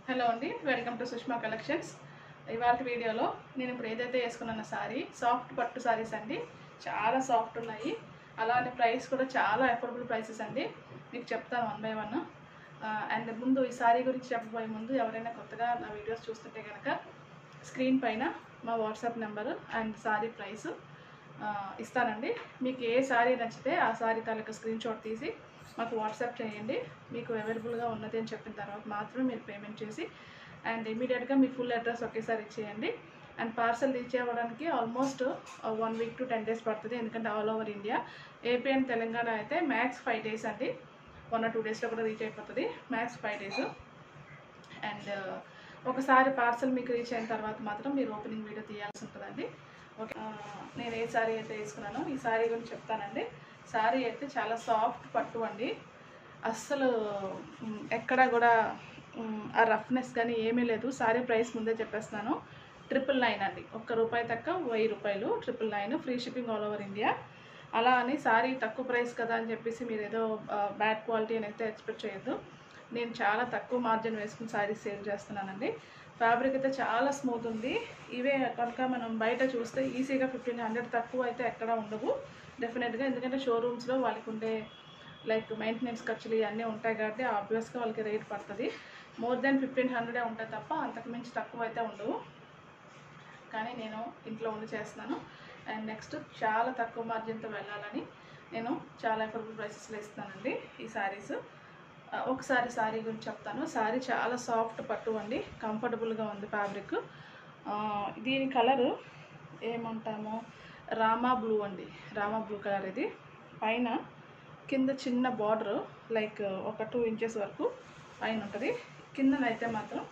hello అండి welcome to Sushma collections ఇవాళ వీడియోలో నేను ఇప్పుడు ఏదైతే వేసుకున్నాను సారీ సాఫ్ట్ పట్టు సారీస్ అండి చాలా సాఫ్ట్ ఉన్నాయి అలానే ప్రైస్ కూడా చాలా అఫోర్డబుల్ ప్రైసెస్ అండి మీకు చెప్తాను వన్ బై వన్ అండ్ ముందు ఈ సారీ గురించి చెప్పబోయే ముందు ఎవరైనా కొత్తగా నా వీడియోస్ చూస్తుంటే కనుక స్క్రీన్ పైన మా WhatsApp number and sari price ఇస్తానండి మీకు ఏ సారీ నచ్చితే ఆ సారీ తాలూకా స్క్రీన్ షాట్ తీసి మాకు వాట్సాప్ చేయండి మీకు అవైలబుల్గా ఉన్నది అని చెప్పిన తర్వాత మాత్రమే మీరు పేమెంట్ చేసి అండ్ ఇమీడియట్గా మీ ఫుల్ అడ్రస్ ఒకేసారి ఇచ్చేయండి అండ్ పార్సల్ రీచ్ అవ్వడానికి almost one week to ten days పడుతుంది ఎందుకంటే all over India AP and Telangana అయితే మ్యాక్స్ ఫైవ్ డేస్ అండి వన్ ఆర్ టూ డేస్లో కూడా రీచ్ అయిపోతుంది మ్యాక్స్ ఫైవ్ డేస్ అండ్ ఒకసారి పార్సల్ మీకు రీచ్ అయిన తర్వాత మాత్రం మీరు ఓపెనింగ్ వీడియో తీయాల్సి ఉంటుందండి ఓకే ఆ, నేను ఏ సారీ అయితే వేసుకున్నానో ఈ సారీ గురించి చెప్తానండి సారీ అయితే చాలా సాఫ్ట్ పట్టు అండి అస్సలు మ్, ఎక్కడ కూడా మ్, ఆ రఫ్నెస్ కానీ ఏమీ లేదు సారీ ప్రైస్ ముందే చెప్పేస్తున్నాను ట్రిపుల్ నైన్ అండి ఒక్క రూపాయి తక్కువ వెయ్యి రూపాయలు triple nine free shipping all over India అలా అని సారీ తక్కువ ప్రైస్ కదా అని చెప్పేసి మీరు ఏదో బ్యాడ్ క్వాలిటీ అని అయితే ఎక్స్పెక్ట్ చేయొద్దు నేను చాలా తక్కువ మార్జిన్ వేసుకుని సారీస్ సేల్ చేస్తున్నానండి ఫ్యాబ్రిక్ అయితే చాలా స్మూత్ ఉంది ఇవే కనుక మనం బయట చూస్తే ఈజీగా ఫిఫ్టీన్ హండ్రెడ్ తక్కువ అయితే ఎక్కడ ఉండవు డెఫినెట్గా ఎందుకంటే షోరూమ్స్లో వాళ్ళకి ఉండే లైక్ మెయింటెనెన్స్ ఖర్చులు ఇవన్నీ ఉంటాయి కాబట్టి ఆబ్వియస్గా వాళ్ళకి రేట్ పడుతుంది మోర్ దెన్ ఫిఫ్టీన్ హండ్రెడే ఉంటాయి తప్ప అంతకు మించి తక్కువ అయితే ఉండవు కానీ నేను ఇంట్లో ఉండి చేస్తున్నాను అండ్ నెక్స్ట్ చాలా తక్కువ మార్జిన్తో వెళ్ళాలని నేను చాలా అఫోర్డబుల్ ప్రైసెస్లో ఇస్తానండి ఈ శారీస్ ఒకసారి శారీ గురించి చెప్తాను శారీ చాలా సాఫ్ట్ పట్టు అండి కంఫర్టబుల్గా ఉంది ఫ్యాబ్రిక్ దీని కలరు ఏమంటాము రామా బ్లూ అండి రామా బ్లూ కలర్ ఇది పైన కింద చిన్న బార్డర్ లైక్ ఒక టూ ఇంచెస్ వరకు పైన ఉంటుంది కిందనైతే మాత్రం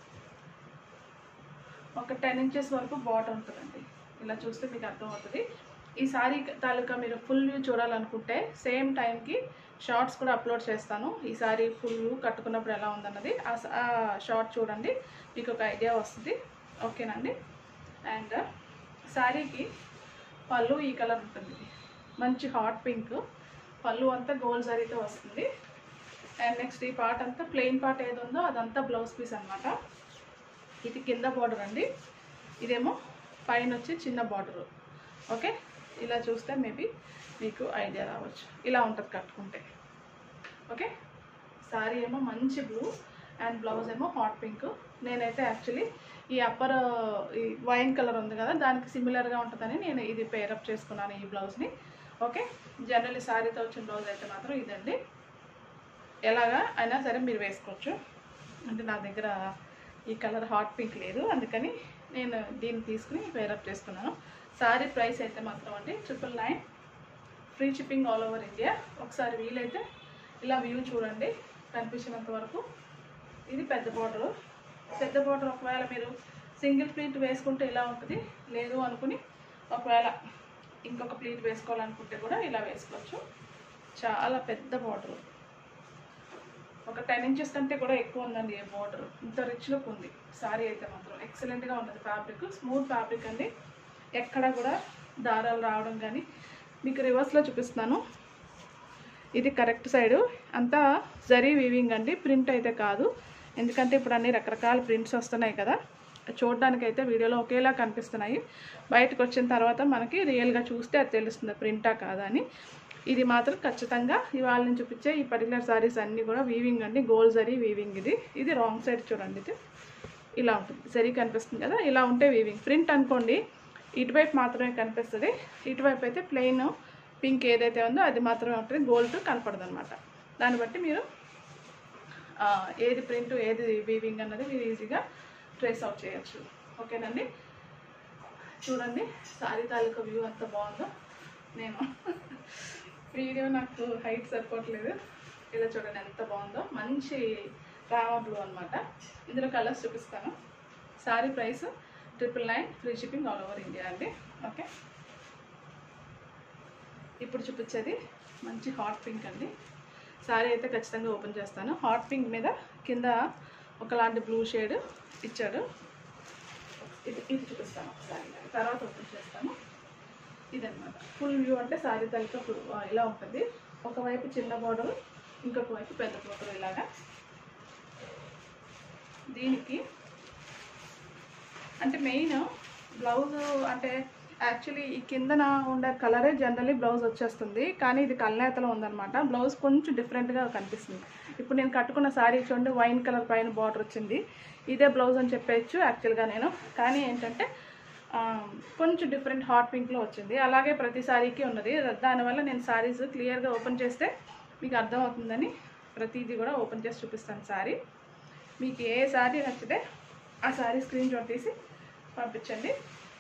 ఒక టెన్ ఇంచెస్ వరకు బార్డర్ ఉంటుందండి ఇలా చూస్తే మీకు అర్థమవుతుంది ఈ సారీ తాలూకా మీరు ఫుల్ వ్యూ చూడాలనుకుంటే సేమ్ టైంకి షార్ట్స్ కూడా అప్లోడ్ చేస్తాను ఈ సారీ ఫుల్ వ్యూ కట్టుకున్నప్పుడు ఎలా ఉందన్నది ఆ స- ఆ షార్ట్ చూడండి మీకు ఒక ఐడియా వస్తుంది ఓకేనండి అండ్ శారీకి పళ్ళు ఈ కలర్ ఉంటుంది మంచి హాట్ పింక్ పళ్ళు అంతా గోల్డ్ జరీతో వస్తుంది అండ్ నెక్స్ట్ ఈ పార్ట్ అంతా ప్లెయిన్ పార్ట్ ఏది ఉందో అదంతా బ్లౌజ్ పీస్ అన్నమాట ఇది కింద బార్డర్ అండి ఇదేమో పైన వచ్చి చిన్న బార్డర్ ఓకే ఇలా చూస్తే మేబీ మీకు ఐడియా రావచ్చు ఇలా ఉంటుంది కట్టుకుంటే ఓకే సారీ ఏమో మంచి బ్లూ అండ్ బ్లౌజ్ ఏమో హాట్ పింక్ నేనైతే యాక్చువల్లీ ఈ అప్పర్ ఈ వైన్ కలర్ ఉంది కదా దానికి సిమిలర్గా ఉంటుందని నేను ఇది పేరప్ చేసుకున్నాను ఈ బ్లౌజ్ని ఓకే జనరల్లీ సారీతో వచ్చిన బ్లౌజ్ అయితే మాత్రం ఇదండి ఎలాగా అయినా సరే మీరు వేసుకోవచ్చు అంటే నా దగ్గర ఈ కలర్ హాట్ పింక్ లేదు అందుకని నేను దీన్ని తీసుకుని పేరప్ చేసుకున్నాను సారీ ప్రైస్ అయితే మాత్రం అండి triple nine free shipping all over India ఒకసారి వీలైతే ఇలా వ్యూ చూడండి కనిపించినంత వరకు ఇది పెద్ద బార్డర్ పెద్ద బార్డర్ ఒకవేళ మీరు సింగిల్ ప్లీట్ వేసుకుంటే ఇలా ఉంటుంది లేదు అనుకుని ఒకవేళ ఇంకొక ప్లీట్ వేసుకోవాలనుకుంటే కూడా ఇలా వేసుకోవచ్చు చాలా పెద్ద బార్డర్ ఒక టెన్ ఇంచెస్ కంటే కూడా ఎక్కువ ఉందండి ఈ బార్డర్ ఇంత రిచ్ లుక్ ఉంది సారీ అయితే మాత్రం ఎక్సలెంట్గా ఉన్నది ఫ్యాబ్రిక్ స్మూత్ ఫ్యాబ్రిక్ అండి ఎక్కడ కూడా దారాలు రావడం కానీ మీకు రివర్స్లో చూపిస్తున్నాను ఇది కరెక్ట్ సైడు అంతా జరీ వీవింగ్ అండి ప్రింట్ అయితే కాదు ఎందుకంటే ఇప్పుడు అన్ని రకరకాల ప్రింట్స్ వస్తున్నాయి కదా చూడడానికి అయితే వీడియోలో ఒకేలా కనిపిస్తున్నాయి బయటకు వచ్చిన తర్వాత మనకి రియల్గా చూస్తే అది తెలుస్తుంది ప్రింటా కాదా అని ఇది మాత్రం ఖచ్చితంగా ఇవాళ నేను చూపించే ఈ పర్టికులర్ సారీస్ అన్నీ కూడా వీవింగ్ అండి గోల్డ్ జరీ వీవింగ్ ఇది ఇది రాంగ్ సైడ్ చూడండి ఇది ఇలా ఉంటుంది జరీ కనిపిస్తుంది కదా ఇలా ఉంటే వీవింగ్ ప్రింట్ అనుకోండి ఇటువైపు మాత్రమే కనిపిస్తుంది ఇటువైపు అయితే ప్లెయిన్ పింక్ ఏదైతే ఉందో అది మాత్రమే ఉంటుంది గోల్డ్ కనపడదు అనమాట దాన్ని బట్టి మీరు ఆ, ఏది ప్రింట్ ఏది వీవింగ్ అన్నది మీరు ఈజీగా ట్రేస్ అవుట్ చేయొచ్చు ఓకేనండి చూడండి సారీ తాలూకా వ్యూ ఎంత బాగుందో నేను వీడియో నాకు హైట్ సరిపోవట్లేదు ఇలా చూడండి ఎంత బాగుందో మంచి రామా బ్లూ అనమాట ఇందులో కలర్స్ చూపిస్తాను sari price triple nine free shipping all over India అండి ఓకే ఇప్పుడు చూపించేది మంచి హాట్ పింక్ అండి సారీ అయితే ఖచ్చితంగా ఓపెన్ చేస్తాను హాట్ పింక్ మీద కింద ఒకలాంటి బ్లూ షేడ్ ఇచ్చాడు ఇది ఇది చూపిస్తాను ఒకసారి తర్వాత ఓపెన్ చేస్తాను ఇదన్నమాట ఫుల్ వ్యూ అంటే సారీ తలక ఫుల్ ఇలా ఉంటుంది ఒకవైపు చిన్న బార్డర్ ఇంకొక వైపు పెద్ద బార్డర్ ఇలాగా దీనికి అంటే మెయిన్ బ్లౌజ్ అంటే యాక్చువల్లీ ఈ కిందన ఉండే కలరే జనరల్లీ బ్లౌజ్ వచ్చేస్తుంది కానీ ఇది కల్నేతలో ఉందన్నమాట బ్లౌజ్ కొంచెం డిఫరెంట్గా కనిపిస్తుంది ఇప్పుడు నేను కట్టుకున్న శారీ చూడండి వైన్ కలర్ పైన బార్డర్ వచ్చింది ఇదే బ్లౌజ్ అని చెప్పేయచ్చు యాక్చువల్గా నేను కానీ ఏంటంటే ఆ, కొంచెం డిఫరెంట్ హాట్ పింక్లో వచ్చింది అలాగే ప్రతి శారీకి ఉన్నది దానివల్ల నేను శారీస్ క్లియర్గా ఓపెన్ చేస్తే మీకు అర్థమవుతుందని ప్రతిదీ కూడా ఓపెన్ చేసి చూపిస్తాను శారీ మీకు ఏ శారీ నచ్చితే ఆ శారీ స్క్రీన్ షాట్ తీసి పంపించండి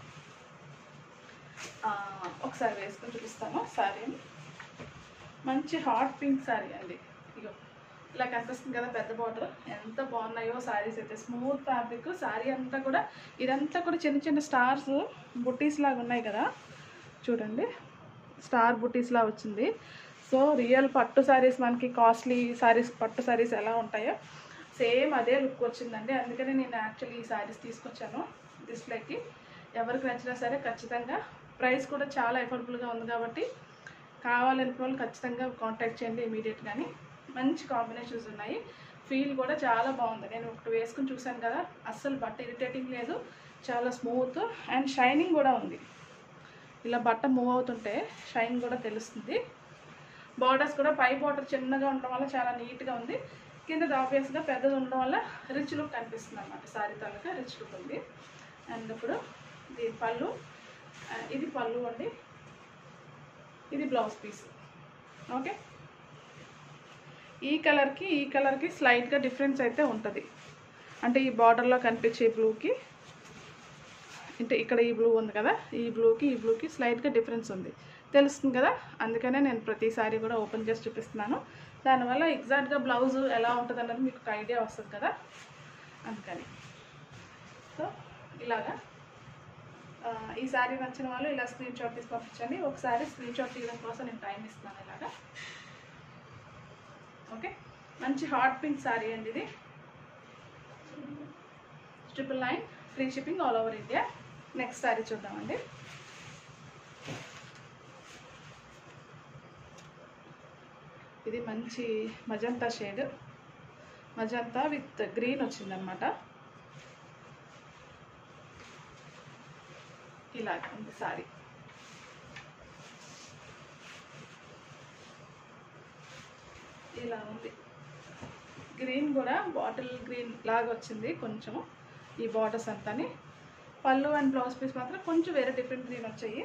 ఆ, ఒకసారి వేసుకొని చూపిస్తాను శారీని మంచి హాట్ పింక్ శారీ అండి ఇగో ఇలా కనిపిస్తుంది కదా పెద్ద బార్డర్ ఎంత బాగున్నాయో శారీస్ అయితే స్మూత్ ఫ్యాబ్రిక్ శారీ అంతా కూడా ఇదంతా కూడా చిన్న చిన్న స్టార్స్ బుట్టీస్ లాగా ఉన్నాయి కదా చూడండి స్టార్ బుట్టీస్ లా వచ్చింది సో రియల్ పట్టు శారీస్ మనకి కాస్ట్లీ శారీస్ పట్టు శారీస్ ఎలా ఉంటాయో సేమ్ అదే లుక్ వచ్చిందండి అందుకని నేను యాక్చువల్లీ ఈ శారీస్ తీసుకొచ్చాను డిస్ప్లేకి ఎవరికి నచ్చినా సరే ఖచ్చితంగా ప్రైస్ కూడా చాలా ఎఫోర్డబుల్గా ఉంది కాబట్టి కావాలనుకున్న వాళ్ళు ఖచ్చితంగా కాంటాక్ట్ చేయండి ఇమీడియట్గాని మంచి కాంబినేషన్స్ ఉన్నాయి ఫీల్ కూడా చాలా బాగుంది నేను ఒకటి వేసుకుని చూశాను కదా అస్సలు బట్ట ఇరిటేటింగ్ లేదు చాలా స్మూత్ అండ్ షైనింగ్ కూడా ఉంది ఇలా బట్ట మూవ్ అవుతుంటే షైన్ కూడా తెలుస్తుంది బార్డర్స్ కూడా పై బార్డర్ చిన్నగా ఉండడం వల్ల చాలా నీట్గా ఉంది కింద ఆబ్వియస్గా పెద్దది ఉండడం వల్ల రిచ్ లుక్ కనిపిస్తుంది అనమాట సారీ తాలూకా రిచ్ లుక్ ఉంది అండ్ ఇప్పుడు దీని పళ్ళు ఆ, ఇది పళ్ళు అండి ఇది బ్లౌజ్ పీస్ ఓకే ఈ కలర్కి ఈ కలర్కి స్లైట్గా డిఫరెన్స్ అయితే ఉంటుంది అంటే ఈ బార్డర్లో కనిపించే బ్లూకి అంటే ఇక్కడ ఈ బ్లూ ఉంది కదా ఈ బ్లూకి ఈ బ్లూకి స్లైట్గా డిఫరెన్స్ ఉంది తెలుస్తుంది కదా అందుకనే నేను ప్రతిసారి కూడా ఓపెన్ చేసి చూపిస్తున్నాను దానివల్ల ఎగ్జాక్ట్గా బ్లౌజ్ ఎలా ఉంటుంది అన్నది మీకు ఒక ఐడియా వస్తుంది కదా అందుకని సో ఇలాగా ఆ, ఈ శారీ నచ్చిన వాళ్ళు ఇలా స్క్రీన్ షాట్ తీసి పంపించండి ఒకసారి స్క్రీన్ షాట్ తీయడం కోసం నేను టైం ఇస్తున్నాను ఇలాగా ఓకే మంచి హాట్ పింక్ శారీ అండి ఇది triple nine free shipping all over India next sari చూద్దామండి ఇది మంచి magenta shade magenta with green వచ్చిందనమాట ఇలా ఉంది సారీ ఇలా ఉంది గ్రీన్ కూడా బాటిల్ గ్రీన్ లాగా వచ్చింది కొంచెం ఈ బార్డర్స్ అంతాని పళ్ళు అండ్ బ్లౌజ్ పీస్ మాత్రం కొంచెం వేరే డిఫరెంట్ గ్రీన్ వచ్చాయి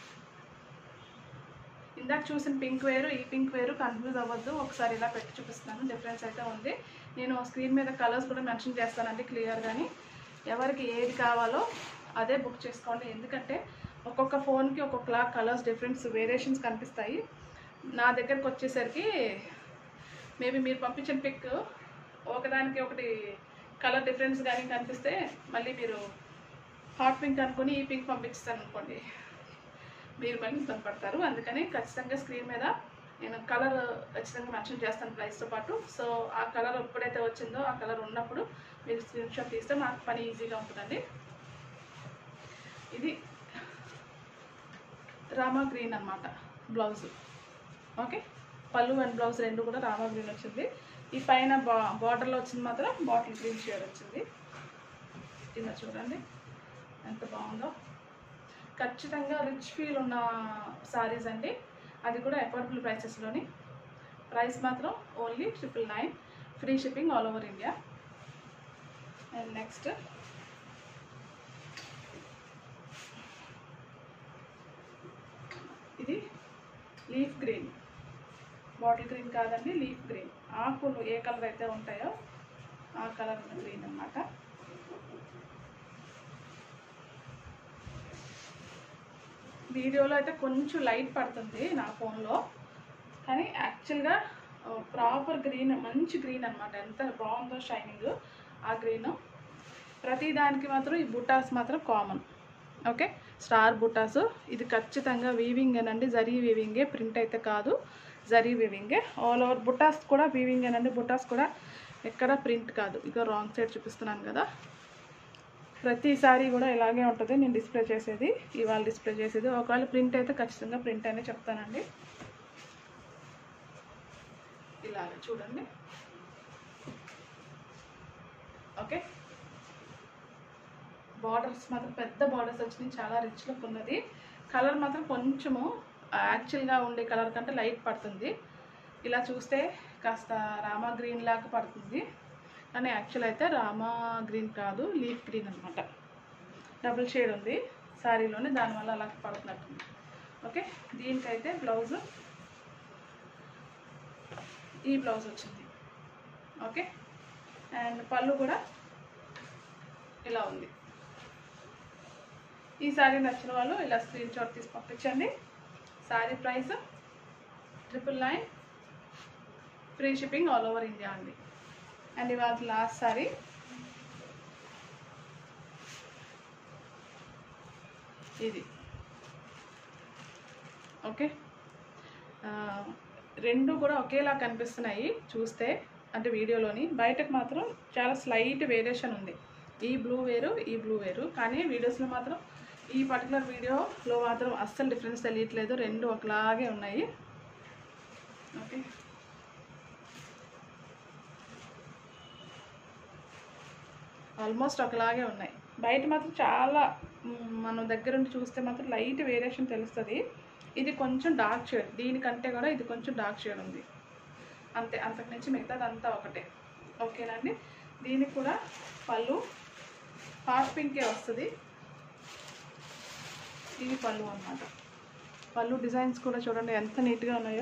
ఇందాక చూసిన పింక్ వేరు ఈ పింక్ వేరు కన్ఫ్యూజ్ అవ్వద్దు ఒకసారి ఇలా పెట్టి చూపిస్తున్నాను డిఫరెన్స్ అయితే ఉంది నేను స్క్రీన్ మీద కలర్స్ కూడా మెన్షన్ చేస్తానండి క్లియర్ కానీ ఎవరికి ఏది కావాలో అదే బుక్ చేసుకోండి ఎందుకంటే ఒక్కొక్క ఫోన్కి ఒక్కొక్కలా కలర్స్ డిఫరెన్స్ వేరియేషన్స్ కనిపిస్తాయి నా దగ్గరకు వచ్చేసరికి మేబీ మీరు పంపించిన పిక్ ఒకదానికి ఒకటి కలర్ డిఫరెన్స్ కానీ కనిపిస్తే మళ్ళీ మీరు హాట్ పింక్ అనుకుని ఈ పింక్ పంపిస్తాను అనుకోండి మీరు మళ్ళీ ఇబ్బంది పడతారు అందుకని ఖచ్చితంగా స్క్రీన్ మీద నేను కలర్ ఖచ్చితంగా మెన్షన్ చేస్తాను ప్రైస్తో పాటు సో ఆ కలర్ ఎప్పుడైతే వచ్చిందో ఆ కలర్ ఉన్నప్పుడు మీరు స్క్రీన్ షాట్ తీస్తే నాకు పని ఈజీగా ఉంటుందండి ఇది రామా గ్రీన్ అన్నమాట బ్లౌజ్ ఓకే పళ్ళు అండ్ బ్లౌజ్ రెండు కూడా రామా గ్రీన్ వచ్చింది ఈ పైన బా బార్డర్లో వచ్చింది మాత్రం బాటిల్ గ్రీన్ షేడ్ వచ్చింది ఇలా చూడండి ఎంత బాగుందో ఖచ్చితంగా రిచ్ ఫీల్ ఉన్న సారీస్ అండి అది కూడా అఫోర్డబుల్ ప్రైసెస్లోని ప్రైస్ మాత్రం only triple nine free shipping all over India and next ఇది లీఫ్ గ్రీన్ బాటిల్ గ్రీన్ కాదండి లీఫ్ గ్రీన్ ఆకులు ఏ కలర్ అయితే ఉంటాయో ఆ కలర్ గ్రీన్ అన్నమాట వీడియోలో అయితే కొంచెం లైట్ పడుతుంది నా ఫోన్లో కానీ యాక్చువల్గా ప్రాపర్ గ్రీన్ మంచి గ్రీన్ అనమాట ఎంత బాగుందో షైనింగ్ ఆ గ్రీన్ ప్రతి దానికి మాత్రం ఈ బుటాస్ మాత్రం కామన్ ఓకే స్టార్ బుటాస్ ఇది ఖచ్చితంగా వీవింగ్ ఏనండి జరీ వీవింగే ప్రింట్ అయితే కాదు జరీ వీవింగే ఆల్ ఓవర్ బుటాస్ కూడా వీవింగ్ ఏనండి బుటాస్ కూడా ఎక్కడ ప్రింట్ కాదు ఇక రాంగ్ సైడ్ చూపిస్తున్నాను కదా ప్రతిసారి కూడా ఇలాగే ఉంటుంది నేను డిస్ప్లే చేసేది ఇవాళ డిస్ప్లే చేసేది ఒకవేళ ప్రింట్ అయితే ఖచ్చితంగా ప్రింట్ అనే చెప్తానండి ఇలాగ చూడండి ఓకే బార్డర్స్ మాత్రం పెద్ద బార్డర్స్ వచ్చినాయి చాలా రిచ్ లుక్ ఉన్నది కలర్ మాత్రం కొంచెము యాక్చువల్గా ఉండే కలర్ కంటే లైట్ పడుతుంది ఇలా చూస్తే కాస్త రామా గ్రీన్ లాగా పడుతుంది కానీ యాక్చువల్ అయితే రామా గ్రీన్ కాదు లీఫ్ గ్రీన్ అనమాట డబుల్ షేడ్ ఉంది శారీలోనే దానివల్ల అలా పడుతున్నట్టుంది ఓకే దీనికైతే బ్లౌజ్ ఈ బ్లౌజ్ వచ్చింది ఓకే అండ్ పళ్ళు కూడా ఇలా ఉంది ఈ శారీ నచ్చిన వాళ్ళు ఇలా స్క్రీన్ షాట్ తీసి పంపించండి sari price triple nine free shipping all over India అండి అండ్ ఇవాళ లాస్ట్ శారీ ఇది ఓకే ఆ, రెండు కూడా ఒకేలా కనిపిస్తున్నాయి చూస్తే అంటే వీడియోలోని బయటకు మాత్రం చాలా స్లైట్ వేరియేషన్ ఉంది ఈ బ్లూ వేరు ఈ బ్లూ వేరు కానీ వీడియోస్లో మాత్రం ఈ పర్టికులర్ వీడియోలో మాత్రం అస్సలు డిఫరెన్స్ తెలియట్లేదు రెండు ఒకలాగే ఉన్నాయి ఓకే ఆల్మోస్ట్ ఒకలాగే ఉన్నాయి బయట మాత్రం చాలా మ్, మనం దగ్గర ఉండి చూస్తే మాత్రం లైట్ వేరియేషన్ తెలుస్తుంది ఇది కొంచెం డార్క్ షేడ్ దీనికంటే కూడా ఇది కొంచెం డార్క్ షేడ్ ఉంది అంతే అంతకు మించి మిగతాది అంతా ఒకటే ఓకేనండి దీనికి కూడా పళ్ళు హాట్ పింకే వస్తుంది ఇది పళ్ళు అన్నమాట పళ్ళు డిజైన్స్ కూడా చూడండి ఎంత నీట్గా ఉన్నాయో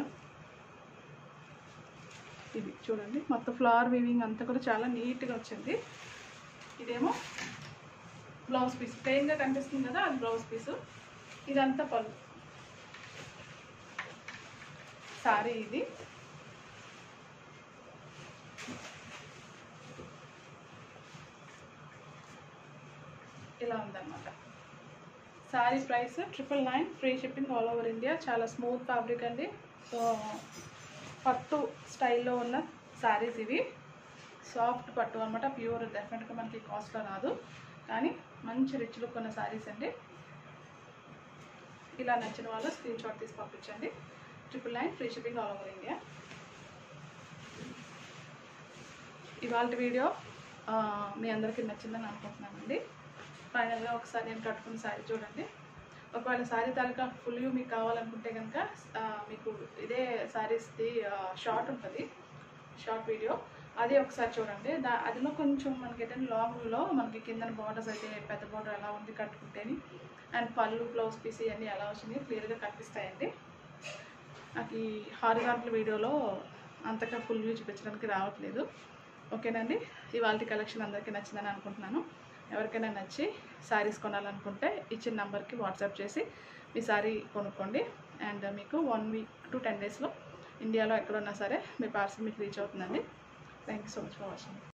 ఇది చూడండి మొత్తం ఫ్లవర్ వీవింగ్ అంతా కూడా చాలా నీట్గా వచ్చింది ఇదేమో బ్లౌజ్ పీస్ ప్లెయిన్గా కనిపిస్తుంది కదా అది బ్లౌజ్ పీసు ఇదంతా పళ్ళు సారీ ఇది ఇలా ఉందన్నమాట sari price triple nine free shipping all over India చాలా స్మూత్ ఫ్యాబ్రిక్ అండి సో పట్టు స్టైల్లో ఉన్న శారీస్ ఇవి సాఫ్ట్ పట్టు అనమాట ప్యూర్ డెఫినెట్గా మనకి కాస్ట్లో రాదు కానీ మంచి రిచ్ లుక్ ఉన్న శారీస్ అండి ఇలా నచ్చిన వాళ్ళు స్క్రీన్ షాట్ తీసి పంపించండి triple nine free shipping all over India ఇవాళ వీడియో ఆ, మీ అందరికీ నచ్చిందని అనుకుంటున్నానండి ఫైనల్గా ఒకసారి నేను కట్టుకున్న శారీ చూడండి ఒకవేళ శారీ తాలూకా ఫుల్ వ్యూ మీకు కావాలనుకుంటే కనుక ఆ, మీకు ఇదే శారీస్ది షార్ట్ ఉంటుంది షార్ట్ వీడియో అది ఒకసారి చూడండి దా అదిలో కొంచెం మనకి ఏంటంటే లాంగ్లో మనకి కింద బార్డర్స్ అయితే పెద్ద బార్డర్ ఎలా ఉంది కట్టుకుంటేని అండ్ పళ్ళు బ్లౌజ్ పీస్ ఇవన్నీ ఎలా వచ్చినాయి క్లియర్గా కనిపిస్తాయండి నాకు ఈ హారిజాంటల్ వీడియోలో అంతగా ఫుల్ వ్యూ చూపించడానికి రావట్లేదు ఓకేనండి ఇవాళ కలెక్షన్ అందరికీ నచ్చిందని అనుకుంటున్నాను ఎవరికైనా నచ్చి శారీస్ కొనాలనుకుంటే ఇచ్చిన నెంబర్కి వాట్సాప్ చేసి మీ శారీ కొనుక్కోండి అండ్ మీకు వన్ వీక్ టు టెన్ డేస్లో ఇండియాలో ఎక్కడున్నా సరే మీ పార్సల్ మీకు రీచ్ అవుతుందండి thank you so much for watching